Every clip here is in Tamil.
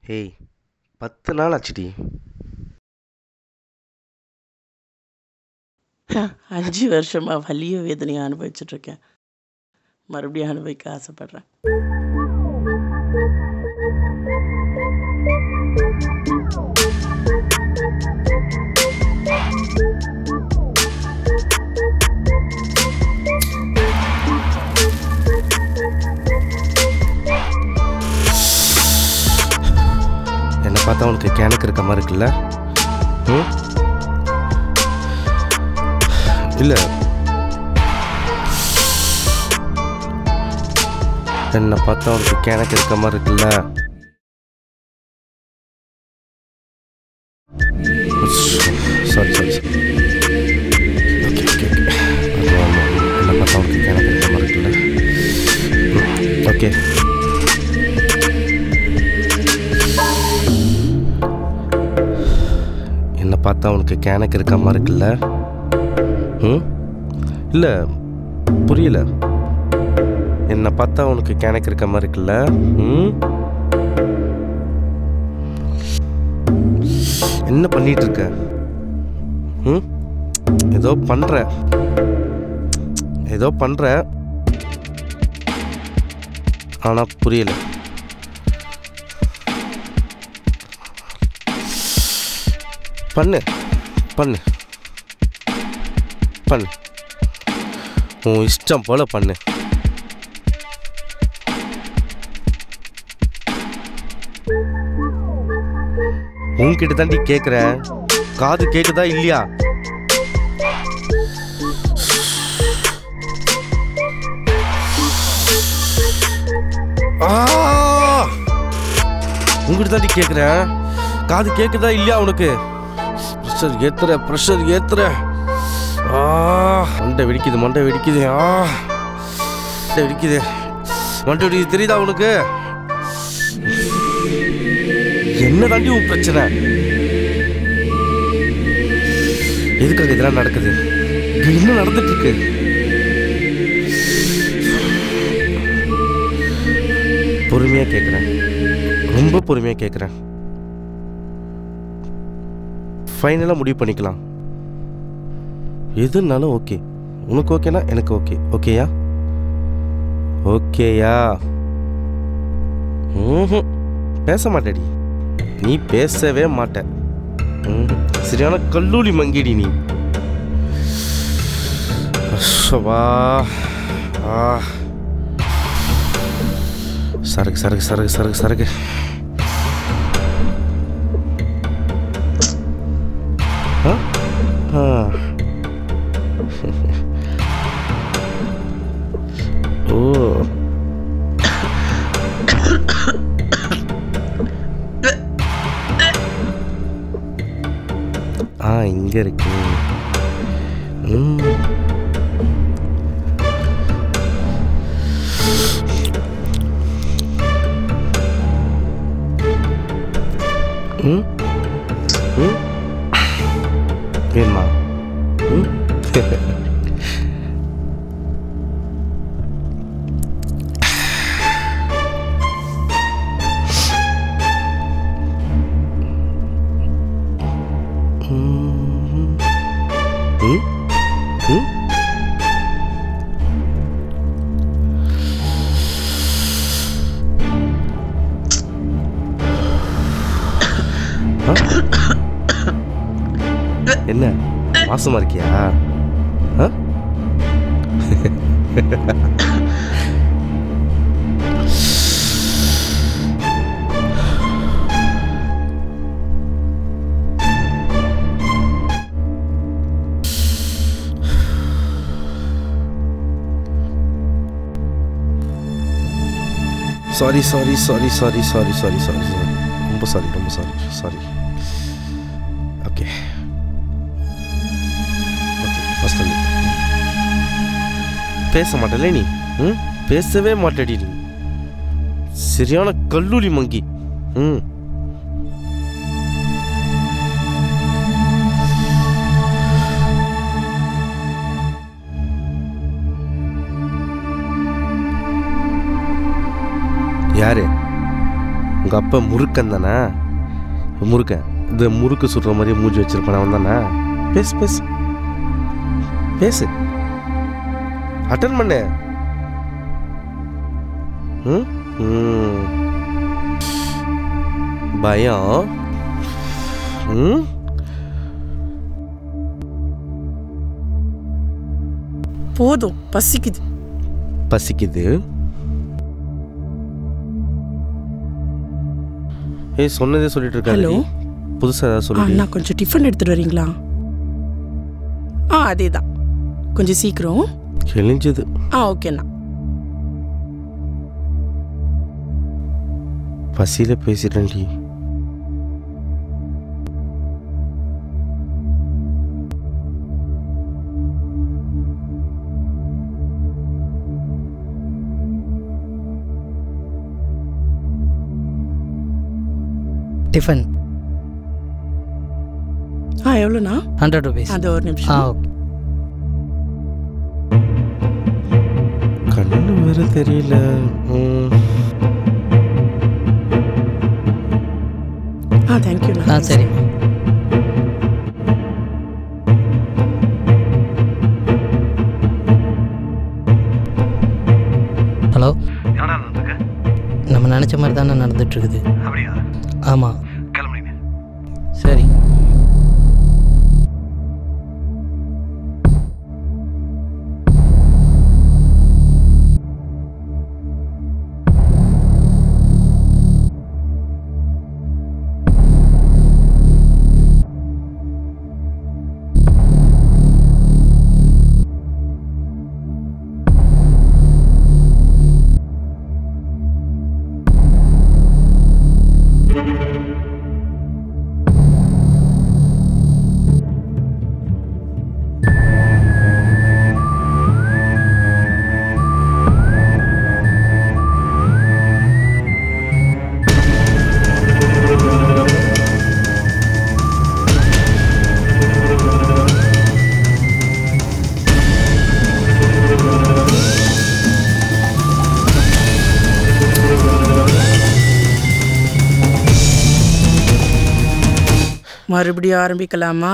ஏய் பத்து நாள் ஆச்சுடி அஞ்சு வருஷமா வலிய வேதனையை அனுபவிச்சுட்டு இருக்கேன் மறுபடியும் அனுபவிக்க ஆசைப்படுறேன் என்னை பார்த்தா உனக்கு கேனக்கு இருக்க மாதிரி இருக்குல்ல ம் இல்லை என்னை பார்த்தா உனக்கு கேனக்கு இருக்க மாதிரி இருக்குல்ல sorry sorry sorry okay okay okay ஆமாம் ஆமாம் என்னை பார்த்தா உனக்கு கேனக்கு இருக்க மாதிரி இருக்குல்ல ஓகே என்னை பார்த்தா உனக்கு கேனக்கு இருக்க மாதிரி இருக்குல்ல ம் இல்லை புரியல என்னை பார்த்தா உனக்கு கேனக்கு இருக்க மாதிரி இருக்குல்ல ம் என்ன பண்ணிட்டு இருக்க ம் ஏதோ பண்ற ஏதோ பண்ற ஆனா புரியல பண்ணு பண்ணு பண்ணு உன் இஷ்டம் போல பண்ணு உன்கிட்ட தாண்டி கேட்குறேன் காது கேட்குதா இல்லையா ஆ! உங்ககிட்ட தாண்டி கேட்குறேன் காது கேட்குதா இல்லையா உனக்கு ப்ரெஷர் ஏத்துற ப்ரெஷர் ஏத்துற ஆ மண்டை வெடிக்குது மண்டை வெடிக்குது ஆ மண்டை வெடிக்குது மண்டை வெடிக்குது தெரியுதா உனக்கு என்ன தாண்டி உன் பிரச்சனை எதுக்காக இதெல்லாம் நடக்குது இங்க என்ன நடந்துட்டு இருக்கு பொறுமையா கேட்குறேன் ரொம்ப பொறுமையா கேட்குறேன் ஃபைனலாக முடிவு பண்ணிக்கலாம் எதுனாலும் ஓகே உனக்கு ஓகேனா எனக்கு ஓகே ஓகேயா ஓகேயா ம்ஹும். பேச மாட்டேடி நீ பேசவே மாட்ட ம், சரியான கல்லூரி மங்கிடி நீ அஸ்ஸபா. ஆ சரக்கு சரக்கு சரக்கு சரக்கு சரக்கு ஆ ஆ ஓ ஆ இங்க இருக்கு ம். ம் ம் வேணுமா ம் ம் ம் ம் ஆ? என்ன மாசமா இருக்கியா ஆ? Sorry sorry sorry sorry sorry sorry sorry sorry ரொம்ப சாரி ரொம்ப sorry sorry okay okay first பேச மாட்டல நீ ம் பேசவே மாட்டடி நீ சரியான கல்லூரி மங்கி ம் யாரு உங்கள் அப்பா முறுக்கன் தானே முறுக்கன் இந்த முறுக்கு சுடுற மாதிரியே மூஞ்சி வச்சிருப்பான் அவன் தானே பேசு பேசு பேசு அட்டன் பண்ணு ம் ம். பயம் ம் போதும் பசிக்குது பசிக்குது ஏய் சொன்னதே சொல்லிட்டு இருக்காரு ஹலோ புதுசா ஏதாவது ஆ சொல்லி நான் கொஞ்சம் டிஃபன் எடுத்துட்டு வரீங்களா ஆ அதே தான் கொஞ்சம் சீக்கிரம் கிழிஞ்சது ஆ ஓகேண்ணா பசியில பேசிட்டேன்டி டிஃபன் ஆ எவ்வளோண்ணா ஹண்ட்ரட் ருபீஸ் அது ஒரு ஆ நிமிஷம் ஓகே கண்ணு வேற தெரியல ம். ஆ தேங்க்யூண்ணா ஆ சரிம்மா ஹலோ என்னடா நடந்துக்க நம்ம நினச்ச மாதிரி தானே நடந்துட்டு இருக்குது அப்படியா ஆமாம் கிளம்புறீங்க சரி மறுபடியும் ஆரம்பிக்கலாமா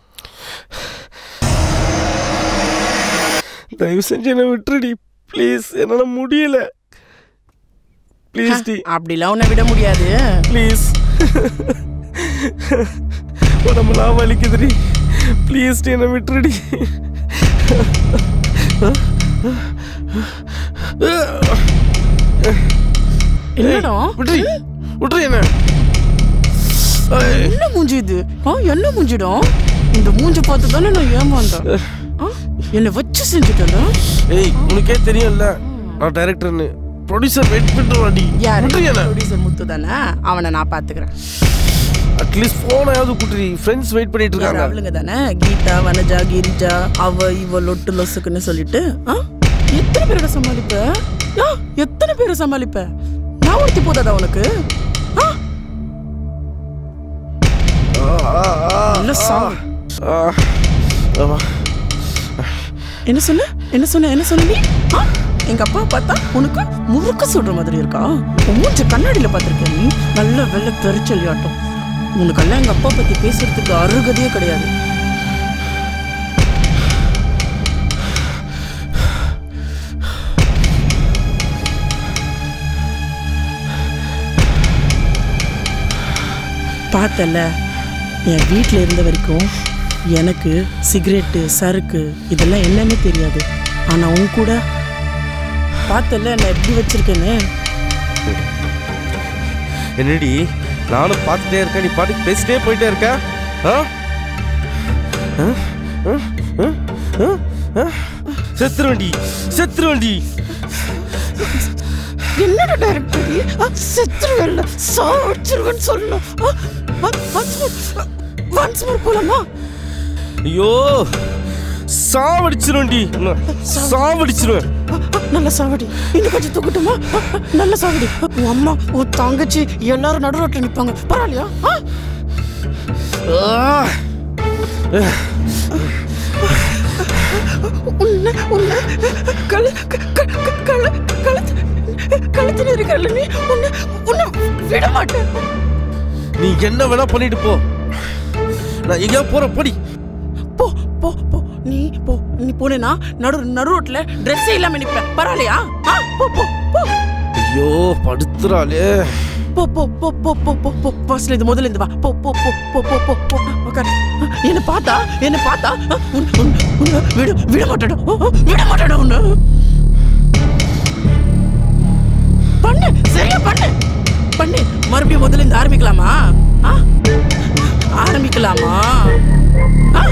தயவு செஞ்சு என்னை விட்டுடி ப்ளீஸ் என்னால் முடியல ப்ளீஸ் டி அப்படிலாம் உன்னை விட முடியாது ப்ளீஸ் உடம்புலாம் வலிக்குதுடி ப்ளீஸ் டி என்னை விட்டுடி என்னடா விட்டுடி விட்டுடி என்ன ஐய். என்ன மூஞ்சி இது ஆ என்ன மூஞ்சிடும் இந்த மூஞ்சி பார்த்து தானே நான் ஏமாந்தேன் ஆ, என்னை வச்சு செஞ்சுட்டேன்டா ஏய் உனக்கே தெரியும்ல நான் டைரக்டர்னு ப்ரொடியூசர் வெயிட் பண்ணுவாடி யாரு விட்டுடி என்ன ப்ரொடியூசர் முத்து தானே அவனை நான் பார்த்துக்கிறேன் அட்லீஸ்ட் ஃபோனையாவது குட்டுடி ஃப்ரெண்ட்ஸ் வெயிட் பண்ணிட்டு யார் இருக்காங்க அவளுங்க தானே கீதா வனஜா கிரிஜா அவ இவ லொட்டு லொசுக்குன்னு சொல்லிட்டு ஆ எத்தனை பேரோட சமாளிப்ப ஆ எத்தனை பேரை சமாளிப்ப நான் ஒருத்தி போதாதா உனக்கு ஆ நல்ல சாவு. ஆ, ஆமா. என்ன சொன்ன என்ன சொன்ன என்ன சொன்ன நீ ஆ? எங்க அப்பா பார்த்தா உனக்கு முறுக்க சொல்ற மாதிரி இருக்கா உன் மூஞ்ச கண்ணாடியில பார்த்திருக்க நீ நல்ல வெள்ளை பெருச்சல் ஆட்டம் உனக்கெல்லாம் எங்க அப்பா பத்தி பேசுறதுக்கு அருகதையே கிடையாது பார்த்தல என் வீட்டில் இருந்த வரைக்கும் எனக்கு சிகரெட்டு சரக்கு இதெல்லாம் என்னன்னு தெரியாது ஆனால் உன் கூட பார்த்தல நான் எப்படி வச்சிருக்கேன்னு என்னடி நானும் பார்த்துட்டே இருக்கேன் நீ பாட்டுக்கு பேசிட்டே போயிட்டே இருக்க ஆ? ஆ? ஆ? ஆ? ஆ? ஆ? செத்துருவண்டி செத்துருவண்டி என்னடா டைரக்டர் செத்துருவேல்ல சா வச்சிருவேன்னு சொல்லணும் ஒன்ஸ் மோர் போலாமா ஐயோ சாவடிச்சிருவண்டி உன்னை சாவடிச்சிருவேன் நல்ல சாவடி இன்னும் கொஞ்சம் தூக்கட்டுமா நல்ல சாவடி உன் அம்மா உன் தங்கச்சி எல்லாரும் நடுரோட்டில் நிற்பாங்க பரவாயில்லையா ஆ? ஆ! உன்னை உன்னை கழு க- க- க- கழு கழுத்து கழுத்து இருக்கிறல நீ உன்னை உன்னை விட மாட்டேன் நீ என்ன வேணா பண்ணிட்டு போ நான் எங்கேயா போற படி போ போ போ நீ போ நீ போனேனா நடு நடு ரோட்ல ட்ரெஸ்ஸே இல்லாம நிப்ப பரவாயில்லையா ஆ, போ போ போ ஐயோ படுத்துறாளே போ போ போ போ போ போ போ ஃபர்ஸ்ட்ல இருந்து முதல்ல இருந்து வா போ போ போ போ போ போ போ உட்கார் என்ன பார்த்தா என்ன பார்த்தா ஆ, உன் உன் உன்னை விட விட மாட்டேடா ஆ, ஆ, விட மாட்டேடா உன்னை பண்ணு சரியா பண்ணு பண்ணு மறுபடியும் முதல்ல இருந்து ஆரம்பிக்கலாமா ஆ ஆரம்பிக்கலாமா ஆ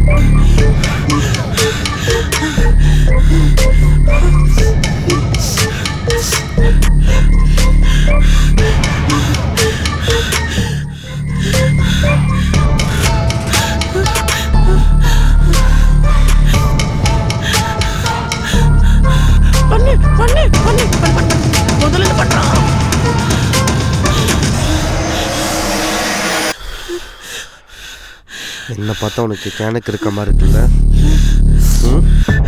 பண்ணு பண்ணு பண்ணு பண்ணு பண்ணு முதல்ல இருந்து பண்றான் என்ன பார்த்தா உனக்கு கேனக்கு இருக்க மாதிரி இருக்குல்ல ம்?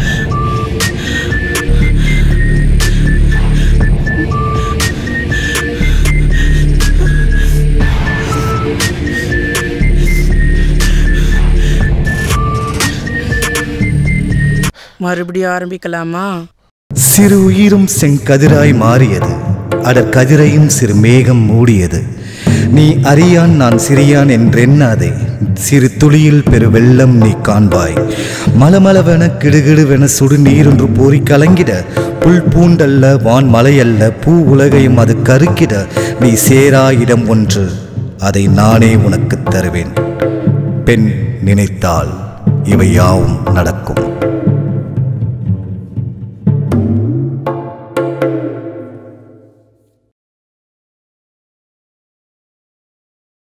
மறுபடியும் ஆரம்பிக்கலாமா சிறு உயிரும் செங்கதிராய் மாறியது அடர் கதிரையும் சிறு மேகம் மூடியது நீ அறியான் நான் சிறியான் என்றெண்ணாதே சிறு துளியில் பெரு வெள்ளம் நீ காண்பாய் மலமளவென கிடுகிடுவென சுடு நீரொன்று போரி கலங்கிட புல் பூண்டல்ல வான் மலையல்ல பூ உலகையும் அது கருக்கிட நீ சேரா இடம் ஒன்று அதை நானே உனக்குத் தருவேன் பெண் நினைத்தால் இவை யாவும் நடக்கும்